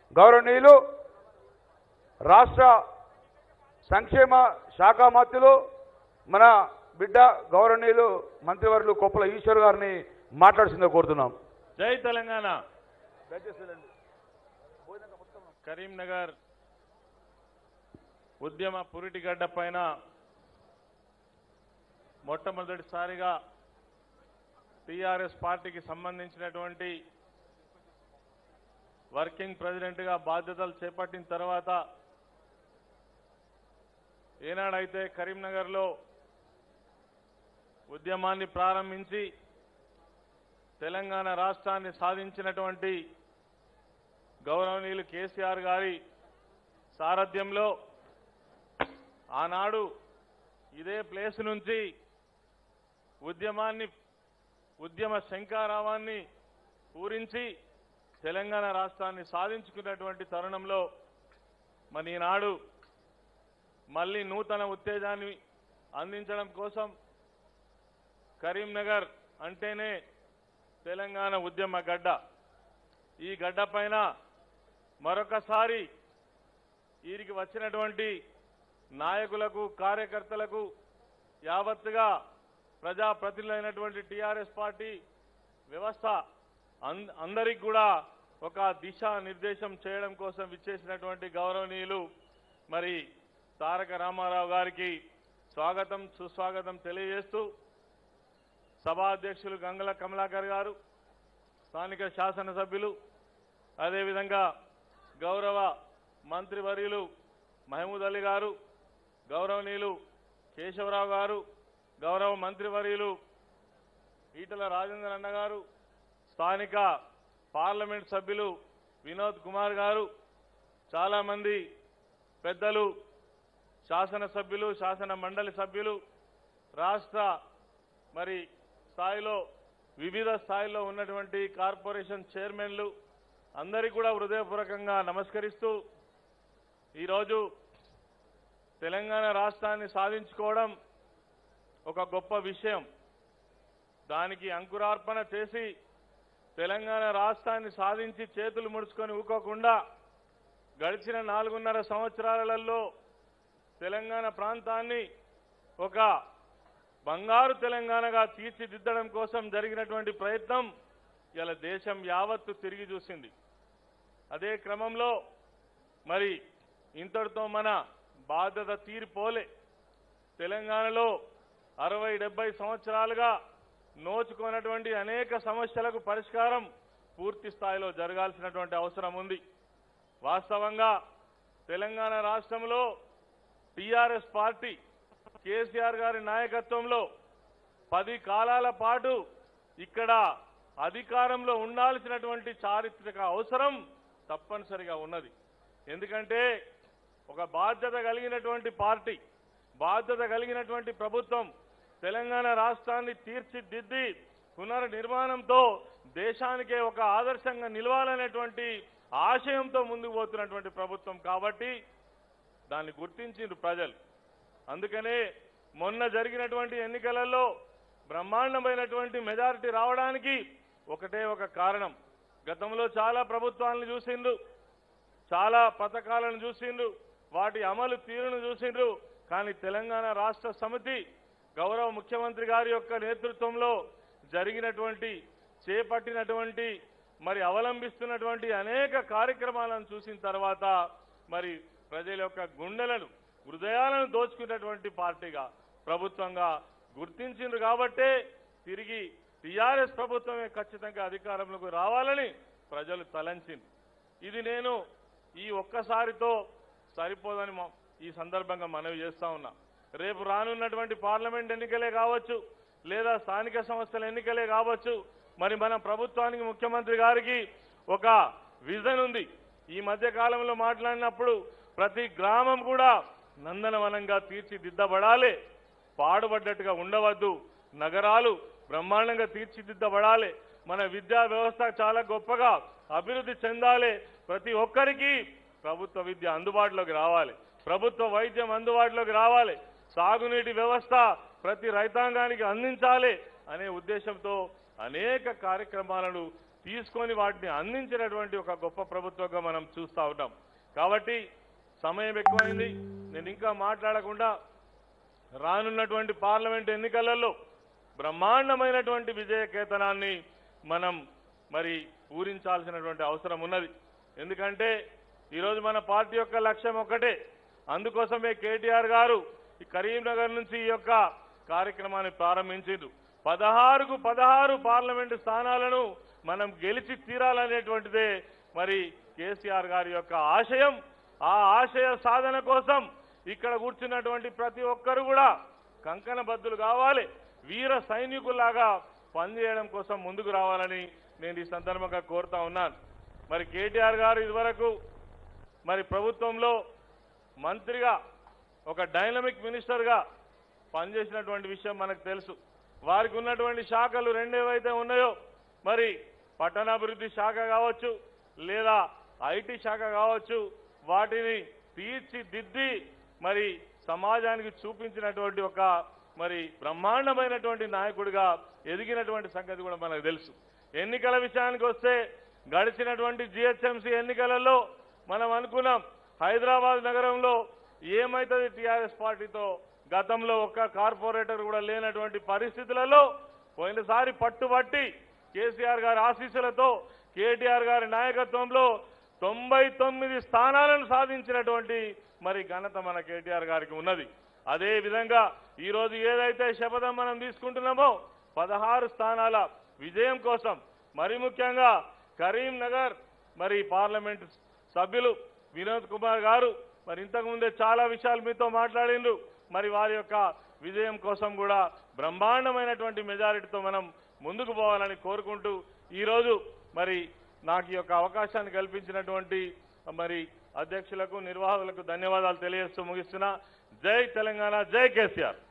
గౌరవనీయులు రాష్ట్ర సంక్షేమ శాఖ మంత్రులు మన బిడ్డ గౌరవనీయులు మంత్రివర్యులు కొప్పుల ఈశ్వర్ గారిని మాట్లాడుతుందో కోరుతున్నాం జై తెలంగాణ కరీంనగర్ ఉద్యమ పురిటిగడ్డ పైన మొట్టమొదటిసారిగా టీఆర్ఎస్ పార్టీకి సంబంధించినటువంటి వర్కింగ్ ప్రెసిడెంట్గా బాధ్యతలు చేపట్టిన తర్వాత ఏనాడైతే కరీంనగర్లో ఉద్యమాన్ని ప్రారంభించి తెలంగాణ రాష్ట్రాన్ని సాధించినటువంటి గౌరవనీయులు కేసీఆర్ గారి సారథ్యంలో ఆనాడు ఇదే ప్లేస్ నుంచి ఉద్యమాన్ని ఉద్యమ శంకారావాన్ని పూరించి తెలంగాణ రాష్ట్రాన్ని సాధించుకున్నటువంటి తరుణంలో మరి ఈనాడు మళ్ళీ నూతన ఉత్తేజాన్ని అందించడం కోసం కరీంనగర్ అంటేనే తెలంగాణ ఉద్యమ గడ్డ ఈ గడ్డ పైన మరొకసారి వీరికి వచ్చినటువంటి నాయకులకు కార్యకర్తలకు యావత్తుగా ప్రజాప్రతినిధులైనటువంటి టీఆర్ఎస్ పార్టీ వ్యవస్థ అన్- అందరికి కూడా ఒక దిశా నిర్దేశం చేయడం కోసం విచ్చేసినటువంటి గౌరవనీయులు మరి తారక రామారావు గారికి స్వాగతం సుస్వాగతం తెలియజేస్తూ సభాధ్యక్షులు గంగల కమలాకర్ గారు స్థానిక శాసనసభ్యులు అదేవిధంగా గౌరవ మంత్రివర్యులు మహమూద్ అలీ గారు గౌరవనీయులు కేశవరావు గారు గౌరవ మంత్రివర్యులు ఈటల రాజేంద్ర అన్న గారు స్థానిక పార్లమెంట్ సభ్యులు వినోద్ కుమార్ గారు చాలామంది పెద్దలు శాసనసభ్యులు శాసన మండలి సభ్యులు రాష్ట్ర మరి స్థాయిలో వివిధ స్థాయిలో ఉన్నటువంటి కార్పొరేషన్ చైర్మన్లు అందరికీ కూడా హృదయపూర్వకంగా నమస్కరిస్తూ ఈరోజు తెలంగాణ రాష్ట్రాన్ని సాధించుకోవడం ఒక గొప్ప విషయం దానికి అంకురార్పణ చేసి తెలంగాణ రాష్ట్రాన్ని సాధించి చేతులు ముడుచుకొని ఊకోకుండా గడిచిన నాలుగున్నర సంవత్సరాలలో తెలంగాణ ప్రాంతాన్ని ఒక బంగారు తెలంగాణగా తీర్చిదిద్దడం కోసం జరిగినటువంటి ప్రయత్నం ఇలా దేశం యావత్తు తిరిగి చూసింది అదే క్రమంలో మరి ఇంతటితో మన బాధ్యత తీరిపోలే తెలంగాణలో అరవై డెబ్బై సంవత్సరాలుగా నోచుకున్నటువంటి అనేక సమస్యలకు పరిష్కారం పూర్తి స్థాయిలో జరగాల్సినటువంటి అవసరం ఉంది వాస్తవంగా తెలంగాణ రాష్ట్రంలో టీఆర్ఎస్ పార్టీ కేసీఆర్ గారి నాయకత్వంలో పది కాలాల పాటు ఇక్కడ అధికారంలో ఉండాల్సినటువంటి చారిత్రక అవసరం తప్పనిసరిగా ఉన్నది ఎందుకంటే ఒక బాధ్యత కలిగినటువంటి పార్టీ బాధ్యత కలిగినటువంటి ప్రభుత్వం తెలంగాణ రాష్ట్రాన్ని తీర్చిదిద్ది పునర్నిర్మాణంతో దేశానికే ఒక ఆదర్శంగా నిలవాలనేటువంటి ఆశయంతో ముందుకు పోతున్నటువంటి ప్రభుత్వం కాబట్టి దాన్ని గుర్తించిండ్రు ప్రజలు అందుకనే మొన్న జరిగినటువంటి ఎన్నికలలో బ్రహ్మాండమైనటువంటి మెజారిటీ రావడానికి ఒకటే ఒక కారణం గతంలో చాలా ప్రభుత్వాలను చూసిండ్రు చాలా పథకాలను చూసిండ్రు వాటి అమలు తీరును చూసిండ్రు కానీ తెలంగాణ రాష్ట్ర సమితి గౌరవ ముఖ్యమంత్రి గారి యొక్క నేతృత్వంలో జరిగినటువంటి చేపట్టినటువంటి మరి అవలంబిస్తున్నటువంటి అనేక కార్యక్రమాలను చూసిన తర్వాత మరి ప్రజల యొక్క గుండెలను హృదయాలను దోచుకున్నటువంటి పార్టీగా ప్రభుత్వంగా గుర్తించిండ్రు కాబట్టే తిరిగి టీఆర్ఎస్ ప్రభుత్వమే ఖచ్చితంగా అధికారంలోకి రావాలని ప్రజలు తలంచింది ఇది నేను ఈ ఒక్కసారితో సరిపోదని మా- ఈ సందర్భంగా మనవి చేస్తా ఉన్నా రేపు రానున్నటువంటి పార్లమెంట్ ఎన్నికలే కావచ్చు లేదా స్థానిక సంస్థల ఎన్నికలే కావచ్చు మరి మన ప్రభుత్వానికి ముఖ్యమంత్రి గారికి ఒక విజన్ ఉంది ఈ మధ్య కాలంలో మాట్లాడినప్పుడు ప్రతి గ్రామం కూడా నందనవనంగా తీర్చిదిద్దబడాలి పాడుపడ్డట్టుగా ఉండవద్దు నగరాలు బ్రహ్మాండంగా తీర్చిదిద్దబడాలి మన విద్యా వ్యవస్థ చాలా గొప్పగా అభివృద్ధి చెందాలి ప్రతి ఒక్కరికి ప్రభుత్వ విద్య అందుబాటులోకి రావాలి ప్రభుత్వ వైద్యం అందుబాటులోకి రావాలి సాగునీటి వ్యవస్థ ప్రతి రైతాంగానికి అందించాలి అనే ఉద్దేశంతో అనేక కార్యక్రమాలను తీసుకొని వాటిని అందించినటువంటి ఒక గొప్ప ప్రభుత్వంగా మనం చూస్తూ ఉంటాం కాబట్టి సమయం ఎక్కువైంది నేను ఇంకా మాట్లాడకుండా రానున్నటువంటి పార్లమెంట్ ఎన్నికలలో బ్రహ్మాండమైనటువంటి విజయ కేతనాన్ని మనం మరి పూరించాల్సినటువంటి అవసరం ఉన్నది ఎందుకంటే ఈరోజు మన పార్టీ యొక్క లక్ష్యం ఒక్కటే అందుకోసమే కేటీఆర్ గారు ఈ కరీంనగర్ నుంచి ఈ యొక్క కార్యక్రమాన్ని ప్రారంభించిండు పదహారుకు పదహారు పార్లమెంటు స్థానాలను మనం గెలిచి తీరాలనేటువంటిదే మరి కేసీఆర్ గారి యొక్క ఆశయం ఆ ఆశయ సాధన కోసం ఇక్కడ కూర్చున్నటువంటి ప్రతి ఒక్కరు కూడా కంకణబద్దులు కావాలి వీర సైనికుల్లాగా పనిచేయడం కోసం ముందుకు రావాలని నేను ఈ సందర్భంగా కోరుతా ఉన్నాను మరి కేటీఆర్ గారు ఇదివరకు మరి ప్రభుత్వంలో మంత్రిగా ఒక డైనమిక్ మినిస్టర్గా పనిచేసినటువంటి విషయం మనకు తెలుసు వారికి ఉన్నటువంటి శాఖలు రెండేవైతే ఉన్నాయో మరి పట్టణాభివృద్ధి శాఖ కావచ్చు లేదా ఐటీ శాఖ కావచ్చు వాటిని తీర్చిదిద్ది మరి సమాజానికి చూపించినటువంటి ఒక మరి బ్రహ్మాండమైనటువంటి నాయకుడిగా ఎదిగినటువంటి సంగతి కూడా మనకు తెలుసు ఎన్నికల విషయానికి వస్తే గడిచినటువంటి జిహెచ్ఎంసీ ఎన్నికలలో మనం అనుకున్నాం హైదరాబాద్ నగరంలో ఏమైతుంది టీఆర్ఎస్ పార్టీతో గతంలో ఒక్క కార్పొరేటర్ కూడా లేనటువంటి పరిస్థితులలో పోయినసారి పట్టుబట్టి కేసీఆర్ గారి ఆశీస్సులతో కేటీఆర్ గారి నాయకత్వంలో తొంభై తొమ్మిది స్థానాలను సాధించినటువంటి మరి ఘనత మన కేటీఆర్ గారికి ఉన్నది అదే విధంగా ఈ రోజు ఏదైతే శపథం మనం తీసుకుంటున్నామో పదహారు స్థానాల విజయం కోసం మరి ముఖ్యంగా కరీంనగర్ మరి పార్లమెంట్ సభ్యులు వినోద్ కుమార్ గారు మరి ఇంతకుముందే చాలా విషయాలు మీతో మాట్లాడిండ్రు మరి వారి యొక్క విజయం కోసం కూడా బ్రహ్మాండమైనటువంటి మెజారిటీతో మనం ముందుకు పోవాలని కోరుకుంటూ ఈరోజు మరి నాకు ఈ యొక్క అవకాశాన్ని కల్పించినటువంటి మరి అధ్యక్షులకు నిర్వాహకులకు ధన్యవాదాలు తెలియజేస్తూ ముగిస్తున్నా జై తెలంగాణ జై కేసీఆర్